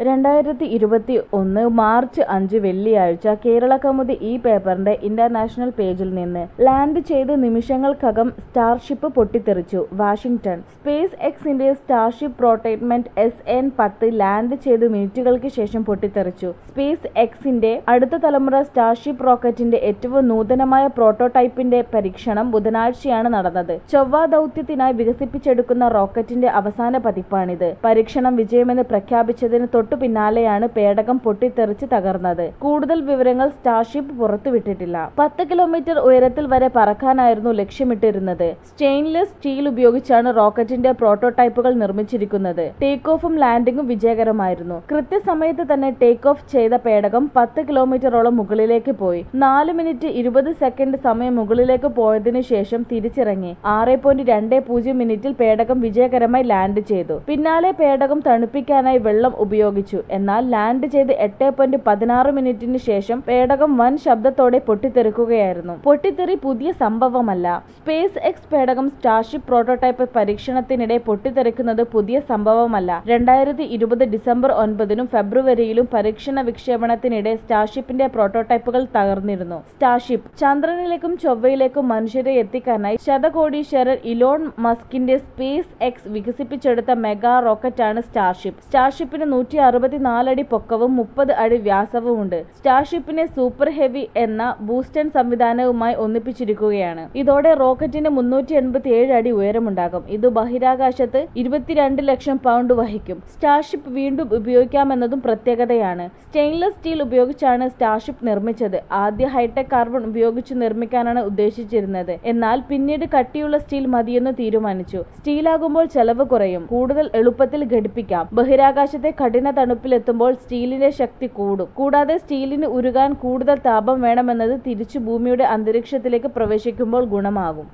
രണ്ടായിരത്തി ഇരുപത്തി ഒന്ന് മാർച്ച് അഞ്ച് വെള്ളിയാഴ്ച കേരളകൗമുദി ഈ പേപ്പറിന്റെ ഇന്റർനാഷണൽ പേജിൽ നിന്ന് ലാൻഡ് ചെയ്ത് നിമിഷങ്ങൾക്കകം സ്റ്റാർഷിപ്പ് പൊട്ടിത്തെറിച്ചു വാഷിംഗ്ടൺ സ്പേസ് എക്സിന്റെ സ്റ്റാർഷിപ്പ് പ്രോട്ടൈറ്റ്മെന്റ് എസ് എൻ പത്ത് ലാൻഡ് ചെയ്ത് മിനിറ്റുകൾക്ക് ശേഷം പൊട്ടിത്തെറിച്ചു സ്പേസ് എക്സിന്റെ അടുത്ത തലമുറ സ്റ്റാർഷിപ്പ് റോക്കറ്റിന്റെ ഏറ്റവും നൂതനമായ പ്രോട്ടോടൈപ്പിന്റെ പരീക്ഷണം ബുധനാഴ്ചയാണ് നടന്നത് ചൊവ്വ ദൗത്യത്തിനായി വികസിപ്പിച്ചെടുക്കുന്ന റോക്കറ്റിന്റെ അവസാന പതിപ്പാണിത് പരീക്ഷണം വിജയമെന്ന് പ്രഖ്യാപിച്ചതിന് തൊട്ടു പിന്നാലെയാണ് പേടകം പൊട്ടിത്തെറിച്ച് തകർന്നത് കൂടുതൽ വിവരങ്ങൾ സ്റ്റാർഷിപ്പ് പുറത്തുവിട്ടിട്ടില്ല പത്ത് കിലോമീറ്റർ ഉയരത്തിൽ വരെ പറക്കാനായിരുന്നു ലക്ഷ്യമിട്ടിരുന്നത് സ്റ്റെയിൻലെസ് സ്റ്റീൽ ഉപയോഗിച്ചാണ് റോക്കറ്റിന്റെ പ്രോട്ടോടൈപ്പുകൾ നിർമ്മിച്ചിരിക്കുന്നത് ടേക്ക് ഓഫും ലാൻഡിംഗും വിജയകരമായിരുന്നു കൃത്യസമയത്ത് തന്നെ ടേക്ക് ഓഫ് ചെയ്ത പേടകം പത്ത് കിലോമീറ്ററോളം മുകളിലേക്ക് പോയി നാല് മിനിറ്റ് ഇരുപത് സെക്കൻഡ് സമയം മുകളിലേക്ക് പോയതിനു ശേഷം തിരിച്ചിറങ്ങി ആറ് പോയിന്റ് രണ്ട് പൂജ്യം മിനിറ്റിൽ പേടകം വിജയകരമായി ലാൻഡ് ചെയ്തു പിന്നാലെ പേടകം തണുപ്പിക്കാനായി വെള്ളം ഉപയോഗിച്ചു എന്നാൽ ലാൻഡ് ചെയ്ത് എട്ട് പോയിന്റ് പതിനാറ് മിനിറ്റിന് ശേഷം പേടകം വൻ ശബ്ദത്തോടെ പൊട്ടിത്തെറിക്കുകയായിരുന്നു പൊട്ടിത്തെറി പുതിയ സംഭവമല്ല സ്പേസ് എക്സ് പേടകം സ്റ്റാർഷിപ്പ് പ്രോട്ടോടൈപ്പ് പരീക്ഷണത്തിനിടെ പൊട്ടിത്തെറിക്കുന്നത് പുതിയ സംഭവമല്ല രണ്ടായിരത്തി ഇരുപത് ഡിസംബർ ഒൻപതിനും ഫെബ്രുവരിയിലും പരീക്ഷണ വിക്ഷേപണത്തിനിടെ സ്റ്റാർഷിപ്പിന്റെ പ്രോട്ടോടൈപ്പുകൾ തകർന്നിരുന്നു സ്റ്റാർഷിപ്പ് ചന്ദ്രനിലേക്കും ചൊവ്വയിലേക്കും മനുഷ്യരെ എത്തിക്കാനായി ശതകോടീശ്വരൻ ഇലോൺ മസ്കിന്റെ സ്പേസ് എക്സ് വികസിപ്പിച്ചെടുത്ത മെഗാ റോക്കറ്റാണ് സ്റ്റാർഷിപ്പ് സ്റ്റാർഷിപ്പിന് നൂറ്റി അറുപത്തിനാല് അടി പൊക്കവും മുപ്പത് അടി വ്യാസവുമുണ്ട് സ്റ്റാർഷിപ്പിനെ സൂപ്പർ ഹെവി എന്ന ബൂസ്റ്റൺ സംവിധാനവുമായി ഒന്നിപ്പിച്ചിരിക്കുകയാണ് ഇതോടെ റോക്കറ്റിന് മുന്നൂറ്റി എൺപത്തി ഏഴ് അടി ഉയരമുണ്ടാകും ഇത് ബഹിരാകാശത്ത് ഇരുപത്തിരണ്ട് ലക്ഷം പൗണ്ട് വഹിക്കും സ്റ്റാർഷിപ്പ് വീണ്ടും ഉപയോഗിക്കാമെന്നതും പ്രത്യേകതയാണ് സ്റ്റെയിൻലെസ് സ്റ്റീൽ ഉപയോഗിച്ചാണ് സ്റ്റാർഷിപ്പ് നിർമ്മിച്ചത് ആദ്യ ഹൈടെക് കാർബൺ ഉപയോഗിച്ച് നിർമ്മിക്കാനാണ് ഉദ്ദേശിച്ചിരുന്നത് എന്നാൽ പിന്നീട് കട്ടിയുള്ള സ്റ്റീൽ മതിയെന്ന് തീരുമാനിച്ചു സ്റ്റീലാകുമ്പോൾ ചെലവ് കുറയും കൂടുതൽ എളുപ്പത്തിൽ ഘടിപ്പിക്കാം ബഹിരാകാശത്തെ കഠിന തണുപ്പിലെത്തുമ്പോൾ സ്റ്റീലിന്റെ ശക്തി കൂടും കൂടാതെ സ്റ്റീലിന് ഉരുകാൻ കൂടുതൽ താപം വേണമെന്നത് തിരിച്ചു ഭൂമിയുടെ അന്തരീക്ഷത്തിലേക്ക് പ്രവേശിക്കുമ്പോൾ ഗുണമാകും